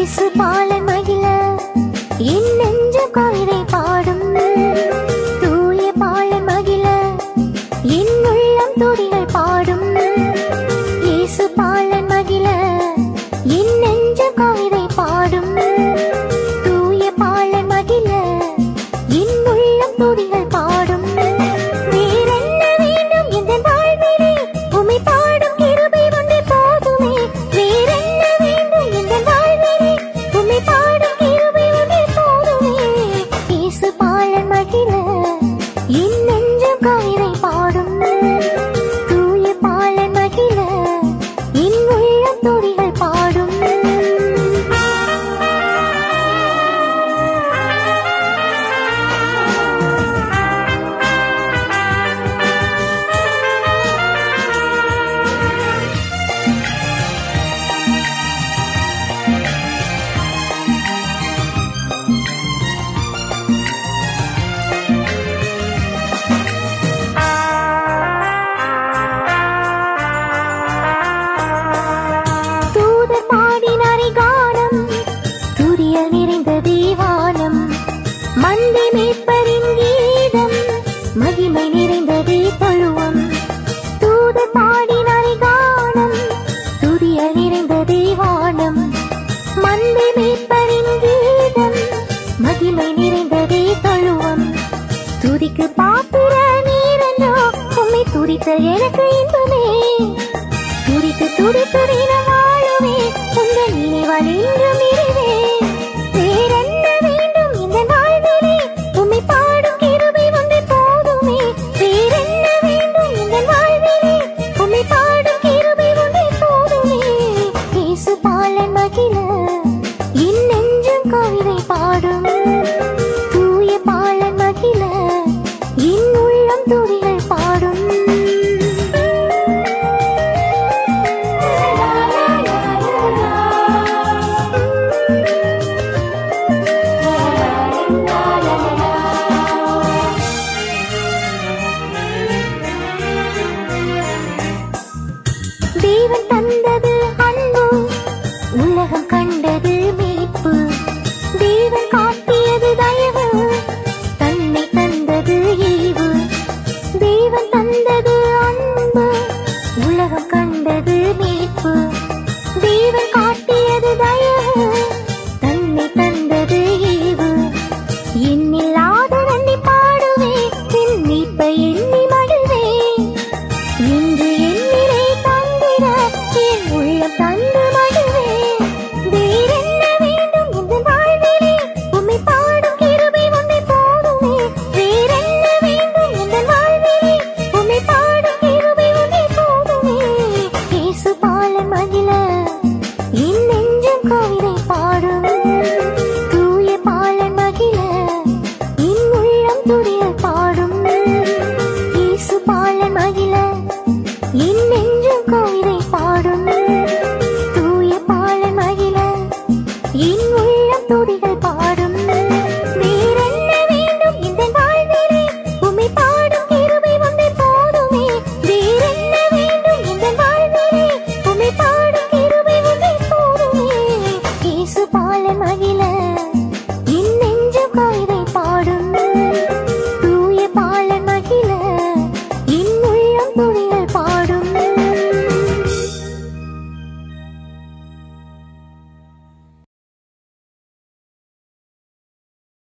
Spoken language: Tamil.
இயேசு பாலன் மகிழ என் நெஞ்சு கவிதை பாடும் தூய பாலன் மகிழ என் உள்ளம் துடிகள் பாடும் இயேசு பாலன் மகிழ என் நெஞ்சு கவிதை பாடும் தூய பாலன் மகிழ என் உள்ளம் துடிகள் பாடும் வேறென்ன வேண்டும் இந்த வாழ்விலே உமை பாடும் கிருபை ஒன்றே போதுமே வேறென்ன வேண்டும் இந்த வாழ்விலே உமை பாடும் கிருபை ஒன்றே போதுமே இயேசு பாலன் மகிழ என் நெஞ்சம் கவிதை பாடும் தூய பாலன் மகிழ என் உள்ளம் துடிகள் பாடும் தூதர் பாடினாரை கானம் துரியல் நிறைந்த தீவானம் மந்தி மீட்பரின் கீதம் மகிமை நிறைந்ததே தொழுவம் தூதர் பாடினாரை கானம் துரியல் நிறைந்த தீவானம் மந்தி மீட்பரின் கீதம் மகிமை நிறைந்ததே தொழுவம் துதிக்கு பாத்திர நீரன்றோ உம்மை துதித்த எனக்கு இன்பமே துடித்து துடித்து தினம் வாழுவே உங்கள் நினைவால் என்றும் இருவே வேறென்ன வேண்டும் இந்த வாழ்விலே உம்மை பாடும் கிருபை ஒன்றே போதுமே வேறென்ன வேண்டும் இந்த வாழ்விலே உம்மை பாடும் கிருபை ஒன்றே போதுமே இயேசு பாலன் மகிழ என் நெஞ்சம் கவிதை பாடும் தூய பாலன் மகிழ என் உள்ளம் துடிகள் பாடும் தேவன் தந்தது அன்பு உலகம் கண்டது மீட்பு தேவன் காட்டியது தயவு தன்னை தந்தது ஈவு தேவன் தந்தது அன்பு உலகம் கண்டது மீட்பு தேவன் காட்டியது தயவு தன்னை தந்தது ஈவு எண்ணில்லாத நன்றி பாடுவே என் மீட்பை எண்ணி மகிழ்வேன் இன்று என்னிலே தந்திட என் உள்ளம் தந்து மகிழ்வேன் வேறென்ன வேண்டும் இந்த வாழ்விலே உம்மை பாடும் கிருபை ஒன்றே போதுமே வேறென்ன வேண்டும் இந்த வாழ்விலே உம்மை பாடும் கிருபை ஒன்றே போதுமே இயேசு பாலன் மகிழ என் நெஞ்சம் கவிதை பாடும் தூய பாலன் மகிழ என் உள்ளம் துடியல் பாடும் இயேசு பாலன் மகிழ என் நெஞ்சம் கவிதை பாடும் தூய பாலன் மகிழ என் உள்ளம் துடிகள்